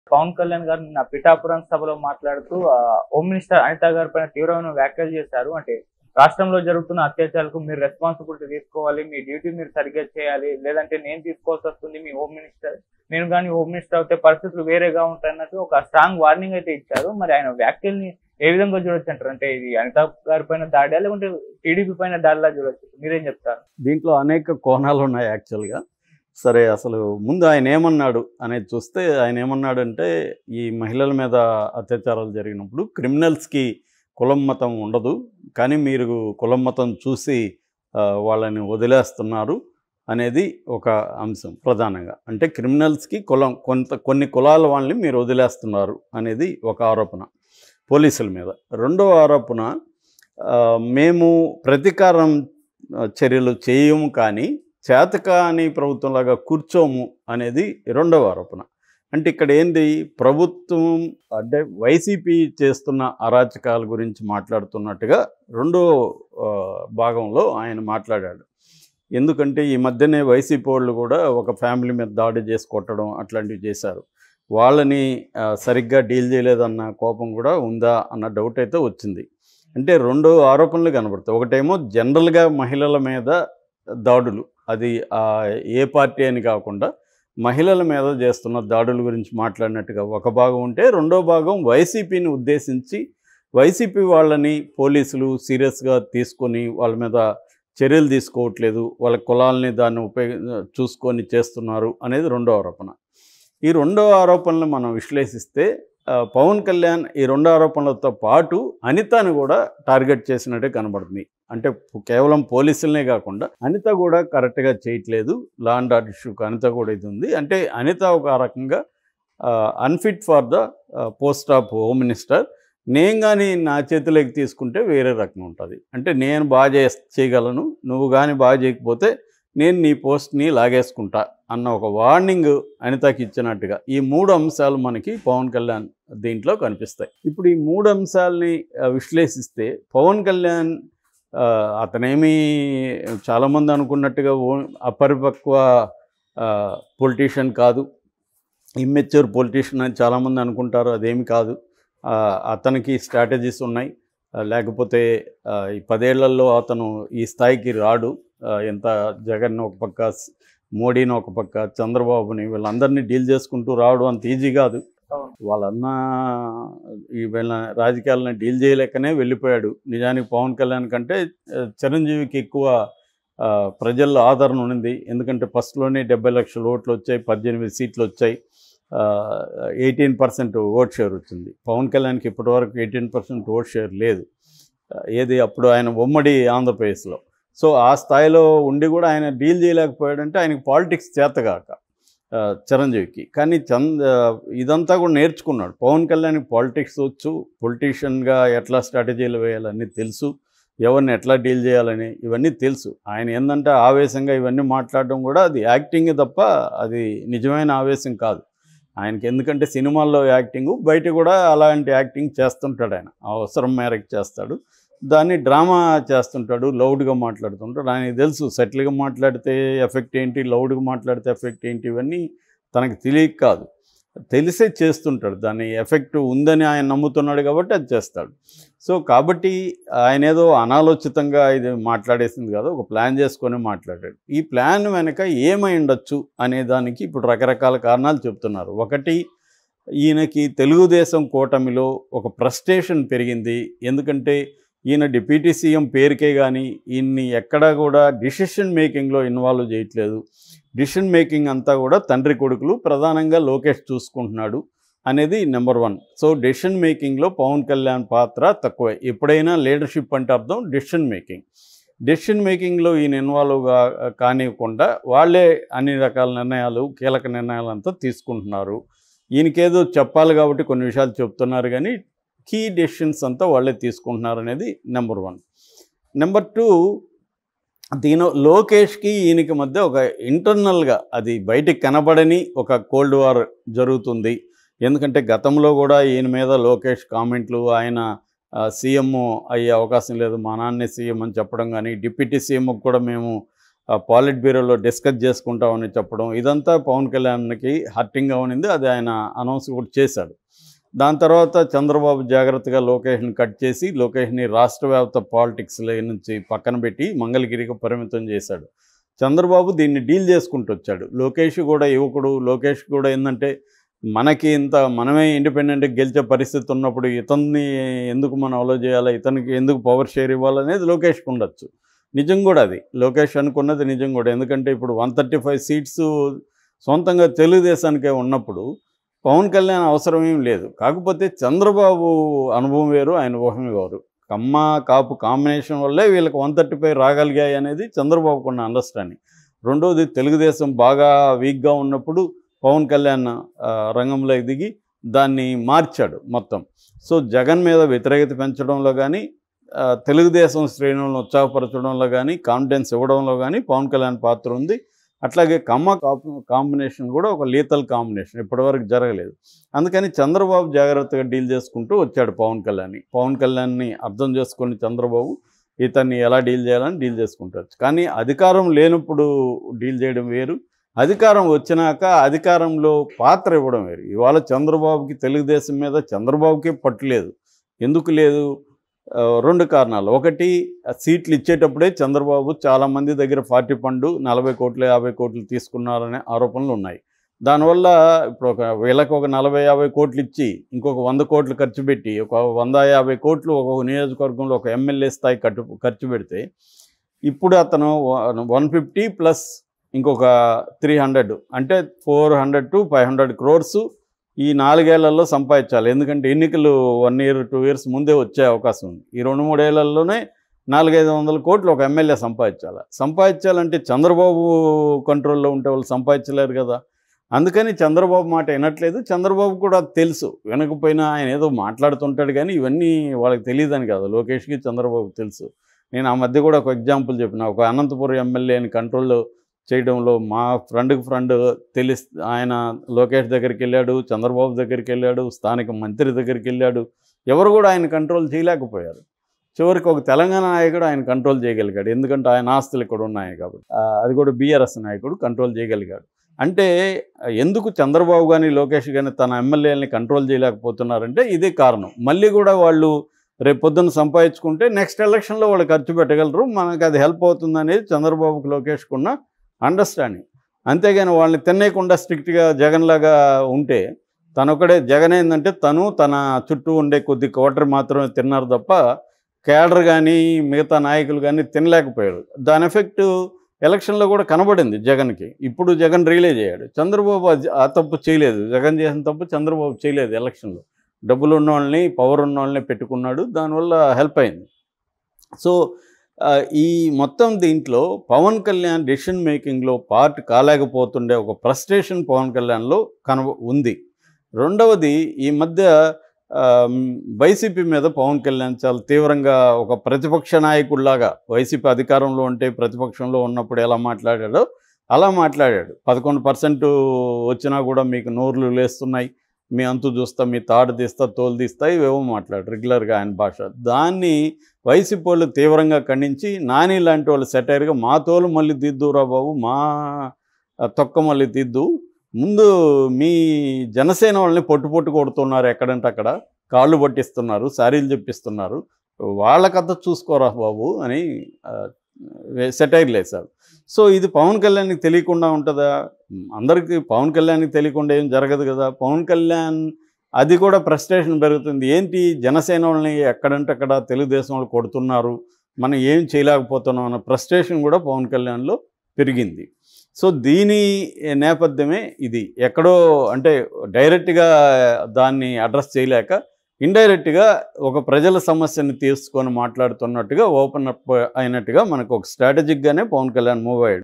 పవన్ కళ్యాణ్ గారు నిన్న పిఠాపురం సభలో మాట్లాడుతూ ఆ, హోమ్ మినిస్టర్ అనిత గారి పైన తీవ్రమైన వ్యాఖ్యలు చేశారు అంటే రాష్ట్రంలో జరుగుతున్న అత్యాచారాలకు మీరు రెస్పాన్సిబిలిటీ తీసుకోవాలి మీ డ్యూటీ మీరు సరిగ్గా చేయాలి లేదంటే నేను తీసుకోవాల్సి వస్తుంది మీ హోమ్ మినిస్టర్ నేను కానీ హోమ్ మినిస్టర్ అయితే పరిస్థితులు వేరేగా ఉంటాయన్నట్టు ఒక స్ట్రాంగ్ వార్నింగ్ అయితే ఇచ్చారు మరి ఆయన వ్యాఖ్యల్ని ఏ విధంగా చూడొచ్చు అంటారు అంటే ఇది అనిత గారి పైన దాడి లేకుంటే టీడీపీ పైన దాడిలా చూడొచ్చు మీరేం చెప్తారు దీంట్లో అనేక కోణాలు ఉన్నాయి యాక్చువల్గా సరే అసలు ముందు ఆయన ఏమన్నాడు అనేది చూస్తే ఆయన ఏమన్నాడంటే ఈ మహిళల మీద అత్యాచారాలు జరిగినప్పుడు క్రిమినల్స్కి కులం మతం ఉండదు కానీ మీరు కులం మతం చూసి ఆ, వాళ్ళని వదిలేస్తున్నారు అనేది ఒక అంశం ప్రధానంగా అంటే క్రిమినల్స్కి కులం కొంత కొన్ని కులాల వాళ్ళని మీరు వదిలేస్తున్నారు అనేది ఒక ఆరోపణ పోలీసుల మీద రెండో ఆరోపణ ఆ, మేము ప్రతీకారం ఆ, చర్యలు చేయము కానీ చేతకాని ప్రభుత్వంలాగా కూర్చోము అనేది రెండవ ఆరోపణ అంటే ఇక్కడ ఏంది ప్రభుత్వం అంటే వైసీపీ చేస్తున్న అరాచకాల గురించి మాట్లాడుతున్నట్టుగా రెండో ఆ, భాగంలో ఆయన మాట్లాడాడు ఎందుకంటే ఈ మధ్యనే వైసీపీ వాళ్ళు కూడా ఒక ఫ్యామిలీ మీద దాడి చేసి కొట్టడం అట్లాంటివి చేశారు వాళ్ళని ఆ, సరిగ్గా డీల్ చేయలేదన్న కోపం కూడా ఉందా అన్న డౌట్ అయితే వచ్చింది అంటే రెండు ఆరోపణలు కనబడతాయి ఒకటేమో జనరల్గా మహిళల మీద దాడులు అది ఆ, ఏ పార్టీ అని కాకుండా మహిళల మీద చేస్తున్న దాడుల గురించి మాట్లాడినట్టుగా ఒక భాగం ఉంటే రెండో భాగం వైసీపీని ఉద్దేశించి వైసీపీ వాళ్ళని పోలీసులు సీరియస్గా తీసుకొని వాళ్ళ మీద చర్యలు తీసుకోవట్లేదు వాళ్ళ కులాలని దాన్ని ఉపయోగ చూసుకొని చేస్తున్నారు అనేది రెండో ఆరోపణ ఈ రెండో ఆరోపణలు మనం విశ్లేషిస్తే ఆ, పవన్ కళ్యాణ్ ఈ రెండు ఆరోపణలతో పాటు అనితను కూడా టార్గెట్ చేసినట్టే కనబడుతుంది అంటే కేవలం పోలీసులనే కాకుండా అనిత కూడా కరెక్ట్గా చేయట్లేదు లా అండ్ ఆర్డర్ ఇష్యూకి అనిత కూడా ఇది ఉంది అంటే అనిత ఒక రకంగా unfit for the post of home minister నేను కానీ నా చేతిలోకి తీసుకుంటే వేరే రకం ఉంటుంది అంటే నేను బాగా చే చేయగలను నువ్వు కానీ బాగా చేయకపోతే నేను నీ పోస్ట్ని లాగేసుకుంటా అన్న ఒక వార్నింగ్ అనితకి ఇచ్చినట్టుగా ఈ మూడు అంశాలు మనకి పవన్ కళ్యాణ్ దీంట్లో కనిపిస్తాయి ఇప్పుడు ఈ మూడు అంశాలని ఆ, విశ్లేషిస్తే పవన్ కళ్యాణ్ ఆ, అతనేమీ చాలామంది అనుకున్నట్టుగా ఓ- అపరిపక్వ పొలిటీషియన్ కాదు ఇమ్మెచ్యూర్ పొలిటీషియన్ అని చాలామంది అనుకుంటారు అదేమి కాదు ఆ, అతనికి స్ట్రాటజీస్ ఉన్నాయి ఆ, లేకపోతే ఆ, ఈ పదేళ్లలో అతను ఈ స్థాయికి రాడు ఆ, ఎంత జగన్ ఒక పక్క స్- మోడీని ఒక పక్క చంద్రబాబుని వీళ్ళందరినీ డీల్ చేసుకుంటూ రావడం అంత ఈజీ కాదు అవును. వాళ్ళన్న ఈ వీళ్ళ రాజకీయాలను డీల్ చేయలేకనే వెళ్ళిపోయాడు నిజానికి పవన్ కళ్యాణ్ కంటే ఆ, చిరంజీవికి ఎక్కువ ఆ, ప్రజల్లో ఆదరణ ఉంది ఎందుకంటే ఫస్ట్లోనే డెబ్బై లక్షల ఓట్లు వచ్చాయి పద్దెనిమిది సీట్లు వచ్చాయి ఎయిటీన్ పర్సెంట్ ఓట్ షేర్ వచ్చింది పవన్ కళ్యాణ్కి ఇప్పటివరకు ఎయిటీన్ పర్సెంట్ ఓట్ షేర్ లేదు ఆ, ఏది అప్పుడు ఆయన ఉమ్మడి ఆంధ్రప్రదేశ్లో సో ఆ స్థాయిలో ఉండి కూడా ఆయన డీల్ చేయలేకపోయాడంటే ఆయనకి పాలిటిక్స్ చేతగాక ఆ, చిరంజీవికి కానీ చంద్ ఆ, ఇదంతా కూడా నేర్చుకున్నాడు పవన్ కళ్యాణ్కి పాలిటిక్స్ వచ్చు పొలిటీషియన్గా ఎట్లా స్ట్రాటజీలు వేయాలని తెలుసు ఎవరిని ఎట్లా డీల్ చేయాలని ఇవన్నీ తెలుసు ఆయన ఏంటంటే ఆవేశంగా ఇవన్నీ మాట్లాడడం కూడా అది యాక్టింగ్ తప్ప అది నిజమైన ఆవేశం కాదు ఆయనకి ఎందుకంటే సినిమాల్లో యాక్టింగ్ బయట కూడా అలాంటి యాక్టింగ్ చేస్తుంటాడు ఆయన అవసరం మేరకు చేస్తాడు దాన్ని డ్రామా చేస్తుంటాడు లౌడ్గా మాట్లాడుతుంటాడు ఆయనకి తెలుసు సెటిల్గా మాట్లాడితే ఎఫెక్ట్ ఏంటి లౌడ్గా మాట్లాడితే ఎఫెక్ట్ ఏంటి ఇవన్నీ తనకు తెలియక కాదు తెలిసే చేస్తుంటాడు దాని ఎఫెక్ట్ ఉందని ఆయన నమ్ముతున్నాడు కాబట్టి అది చేస్తాడు సో కాబట్టి ఆయన ఏదో అనాలోచితంగా ఇది మాట్లాడేసింది కాదు ఒక ప్లాన్ చేసుకొని మాట్లాడాడు ఈ ప్లాన్ వెనక ఏమై ఉండొచ్చు అనే దానికి ఇప్పుడు రకరకాల కారణాలు చెప్తున్నారు ఒకటి ఈయనకి తెలుగుదేశం కూటమిలో ఒక ఫ్రస్ట్రేషన్ పెరిగింది ఎందుకంటే ఈయన డిప్యూటీ సీఎం పేరుకే కానీ ఈయన్ని ఎక్కడా కూడా డిసిషన్ మేకింగ్లో ఇన్వాల్వ్ చేయట్లేదు డిసిషన్ మేకింగ్ అంతా కూడా తండ్రి కొడుకులు ప్రధానంగా లోకేష్ చూసుకుంటున్నాడు అనేది నెంబర్ వన్ సో డెసిషన్ మేకింగ్లో పవన్ కళ్యాణ్ పాత్ర తక్కువే ఎప్పుడైనా లీడర్షిప్ అంటే అర్థం డెసిషన్ మేకింగ్ డెసిషన్ మేకింగ్లో ఈయన ఇన్వాల్వ్గా కానివ్వకుండా వాళ్ళే అన్ని రకాల నిర్ణయాలు కీలక నిర్ణయాలు అంతా తీసుకుంటున్నారు ఈయనకేదో చెప్పాలి కాబట్టి కొన్ని విషయాలు చెప్తున్నారు కానీ కీ డెసిషన్స్ అంతా వాళ్ళే తీసుకుంటున్నారు అనేది నెంబర్ వన్ నెంబర్ టూ దీని లోకేష్కి ఈయనకి మధ్య ఒక ఇంటర్నల్గా అది బయటికి కనబడని ఒక కోల్డ్ వార్ జరుగుతుంది ఎందుకంటే గతంలో కూడా ఈయన మీద లోకేష్ కామెంట్లు ఆయన ఆ, సీఎం అయ్యే అవకాశం లేదు మా నాన్నే సీఎం అని చెప్పడం కానీ డిప్యూటీ సీఎంకి కూడా మేము పాలిట్ బ్యూరోలో డిస్కస్ చేసుకుంటామని చెప్పడం ఇదంతా పవన్ కళ్యాణ్కి హర్టింగ్గా ఉన్నింది అది ఆయన అనౌన్స్ కూడా చేశాడు దాని తర్వాత చంద్రబాబు జాగ్రత్తగా లొకేషన్ కట్ చేసి లొకేషన్ని రాష్ట్ర వ్యాప్త పాలిటిక్స్లో నుంచి పక్కన పెట్టి మంగళగిరికి పరిమితం చేశాడు చంద్రబాబు దీన్ని డీల్ చేసుకుంటూ వచ్చాడు లోకేష్ కూడా యువకుడు లోకేష్ కూడా ఏంటంటే మనకి ఇంత మనమే ఇండిపెండెంట్గా గెలిచే పరిస్థితి ఉన్నప్పుడు ఇతన్ని ఎందుకు మనం అలో చేయాలి ఇతనికి ఎందుకు పవర్ షేర్ ఇవ్వాలనేది లోకేష్కి ఉండొచ్చు నిజం కూడా అది లోకేష్ అనుకున్నది నిజం కూడా ఎందుకంటే ఇప్పుడు వన్ థర్టీ ఫైవ్ సీట్స్ సొంతంగా తెలుగుదేశానికే ఉన్నప్పుడు పవన్ కళ్యాణ్ అవసరం ఏం లేదు కాకపోతే చంద్రబాబు అనుభవం వేరు ఆయన ఊహం వేరు కమ్మ కాపు కాంబినేషన్ వల్లే వీళ్ళకి వన్ థర్టీ ఫైవ్ రాగలిగాయి అనేది చంద్రబాబుకు ఉన్న అండర్స్టాండింగ్ రెండోది తెలుగుదేశం బాగా వీక్గా ఉన్నప్పుడు పవన్ కళ్యాణ్ ఆ, రంగంలోకి దిగి దాన్ని మార్చాడు మొత్తం సో జగన్ మీద వ్యతిరేకత పెంచడంలో కానీ ఆ, తెలుగుదేశం శ్రేణులను ఉత్సాహపరచడంలో కానీ కాన్ఫిడెన్స్ ఇవ్వడంలో కానీ పవన్ కళ్యాణ్ పాత్ర ఉంది అట్లాగే కమ్మ కాపు- కాంబినేషన్ కూడా ఒక లీతల్ కాంబినేషన్ ఇప్పటివరకు జరగలేదు అందుకని చంద్రబాబు జాగ్రత్తగా డీల్ చేసుకుంటూ వచ్చాడు పవన్ కళ్యాణ్ని పవన్ కళ్యాణ్ని అర్థం చేసుకుని చంద్రబాబు ఇతన్ని ఎలా డీల్ చేయాలని డీల్ చేసుకుంటారు కానీ అధికారం లేనప్పుడు డీల్ చేయడం వేరు అధికారం వచ్చినాక అధికారంలో పాత్ర ఇవ్వడం వేరు ఇవాళ చంద్రబాబుకి తెలుగుదేశం మీద చంద్రబాబుకే పట్టులేదు ఎందుకు లేదు ఆ, రెండు కారణాలు ఒకటి ఆ సీట్లు ఇచ్చేటప్పుడే చంద్రబాబు చాలామంది దగ్గర ఫార్టీ ఫండ్ నలభై కోట్లు యాభై కోట్లు తీసుకున్నారనే ఆరోపణలు ఉన్నాయి దానివల్ల ఇప్పుడు ఒక వీళ్ళకి ఒక నలభై యాభై కోట్లు ఇచ్చి ఇంకొక వంద కోట్లు ఖర్చు పెట్టి ఒక వంద యాభై కోట్లు ఒక్కొక్క నియోజకవర్గంలో ఒక ఎమ్మెల్యే స్థాయి ఖర్చు ఖర్చు పెడితే ఇప్పుడు అతను వన్ ఫిఫ్టీ ప్లస్ ఇంకొక త్రీ హండ్రెడ్ అంటే four hundred to five hundred crores ఈ నాలుగేళ్లలో సంపాదించాలి ఎందుకంటే ఎన్నికలు వన్ ఇయర్ టూ ఇయర్స్ ముందే వచ్చే అవకాశం ఉంది ఈ రెండు మూడేళ్లలోనే నాలుగైదు వందల కోట్లు ఒక ఎమ్మెల్యే సంపాదించాలి సంపాదించాలంటే చంద్రబాబు కంట్రోల్లో ఉంటే వాళ్ళు సంపాదించలేరు కదా అందుకని చంద్రబాబు మాట వినట్లేదు చంద్రబాబు కూడా తెలుసు వినకపోయినా ఆయన ఏదో మాట్లాడుతుంటాడు కానీ ఇవన్నీ వాళ్ళకి తెలియదని కాదు లోకేష్కి చంద్రబాబు తెలుసు నేను ఆ మధ్య కూడా ఒక ఎగ్జాంపుల్ చెప్పిన ఒక అనంతపురం ఎమ్మెల్యేని కంట్రోల్ చేయడంలో మా ఫ్రెండ్కి ఫ్రెండ్ తెలి ఆయన లోకేష్ దగ్గరికి వెళ్ళాడు చంద్రబాబు దగ్గరికి వెళ్ళాడు స్థానిక మంత్రి దగ్గరికి వెళ్ళాడు ఎవరు కూడా ఆయన కంట్రోల్ చేయలేకపోయారు చివరికి ఒక తెలంగాణ నాయకుడు ఆయన కంట్రోల్ చేయగలిగాడు ఎందుకంటే ఆయన ఆస్తులు ఇక్కడ ఉన్నాయి కాబట్టి ఆ, అది కూడా బీఆర్ఎస్ నాయకుడు కంట్రోల్ చేయగలిగాడు అంటే ఎందుకు చంద్రబాబు కానీ లోకేష్ కానీ తన ఎమ్మెల్యేలని కంట్రోల్ చేయలేకపోతున్నారంటే ఇదే కారణం మళ్ళీ కూడా వాళ్ళు రేపు పొద్దున్న సంపాదించుకుంటే నెక్స్ట్ ఎలక్షన్లో వాళ్ళు ఖర్చు పెట్టగలరు మనకు అది హెల్ప్ అవుతుంది అనేది చంద్రబాబుకి లోకేష్కి ఉన్న అండర్స్టాండింగ్ అంతేగాని వాళ్ళని తినేయకుండా స్ట్రిక్ట్గా జగన్ లాగా ఉంటే తనొక్కడే జగన్ ఏంటంటే తను తన చుట్టూ ఉండే కొద్ది కోటరి మాత్రమే తిన్నారు తప్ప కేడర్ కానీ మిగతా నాయకులు కానీ తినలేకపోయారు దాని ఎఫెక్ట్ ఎలక్షన్లో కూడా కనబడింది జగన్కి ఇప్పుడు జగన్ రియలైజ్ అయ్యాడు చంద్రబాబు అది- ఆ తప్పు చేయలేదు జగన్ చేసిన తప్పు చంద్రబాబు చేయలేదు ఎలక్షన్లో డబ్బులు ఉన్న వాళ్ళని పవర్ ఉన్న వాళ్ళని పెట్టుకున్నాడు దానివల్ల హెల్ప్ అయింది సో ఆ, ఈ మొత్తం దీంట్లో పవన్ కళ్యాణ్ డెసిషన్ మేకింగ్లో పార్ట్ కాలేకపోతుండే ఒక ఫ్రస్ట్రేషన్ పవన్ కళ్యాణ్లో కన ఉంది రెండవది ఈ మధ్య ఆ, వైసీపీ మీద పవన్ కళ్యాణ్ చాలా తీవ్రంగా ఒక ప్రతిపక్ష నాయకుడిలాగా వైసీపీ అధికారంలో ఉంటే ప్రతిపక్షంలో ఉన్నప్పుడు ఎలా మాట్లాడాడో అలా మాట్లాడాడు పదకొండు పర్సెంట్ వచ్చినా కూడా మీకు నోర్లు లేస్తున్నాయి మీ అంతు చూస్తా మీ తాడు తీస్తా తోలు తీస్తా ఇవేవో మాట్లాడు రెగ్యులర్గా ఆయన భాష దాన్ని వైసీపీ వాళ్ళు తీవ్రంగా ఖండించి నాని లాంటి వాళ్ళు సెటైర్గా మా తోలు మళ్ళీ దిద్దురా బాబు మా ఆ, తొక్క మళ్ళీ దిద్దు ముందు మీ జనసేన వాళ్ళని పొట్టు పొట్టు కొడుతున్నారు ఎక్కడంటే అక్కడ కాళ్ళు పట్టిస్తున్నారు శారీలు చెప్పిస్తున్నారు వాళ్ళ కథ చూసుకోరా బాబు అని సెటైర్లు వేశారు సో ఇది పవన్ కళ్యాణ్కి తెలియకుండా ఉంటుందా అందరికీ పవన్ కళ్యాణ్కి తెలియకుండా ఏం జరగదు కదా పవన్ కళ్యాణ్ అది కూడా ఫ్రస్ట్రేషన్ పెరుగుతుంది ఏంటి జనసేన వాళ్ళని ఎక్కడంటే అక్కడ తెలుగుదేశం వాళ్ళు కొడుతున్నారు మనం ఏం చేయలేకపోతున్నాం అన్న ఫ్రస్ట్రేషన్ కూడా పవన్ కళ్యాణ్లో పెరిగింది సో దీని నేపథ్యమే ఇది ఎక్కడో అంటే డైరెక్ట్గా దాన్ని అడ్రస్ చేయలేక ఇండైరెక్ట్గా ఒక ప్రజల సమస్యని తీసుకొని మాట్లాడుతున్నట్టుగా ఓపెన్ అప్ అయినట్టుగా మనకు ఒక స్ట్రాటజిక్గానే పవన్ కళ్యాణ్ మూవ్ అయ్యాడు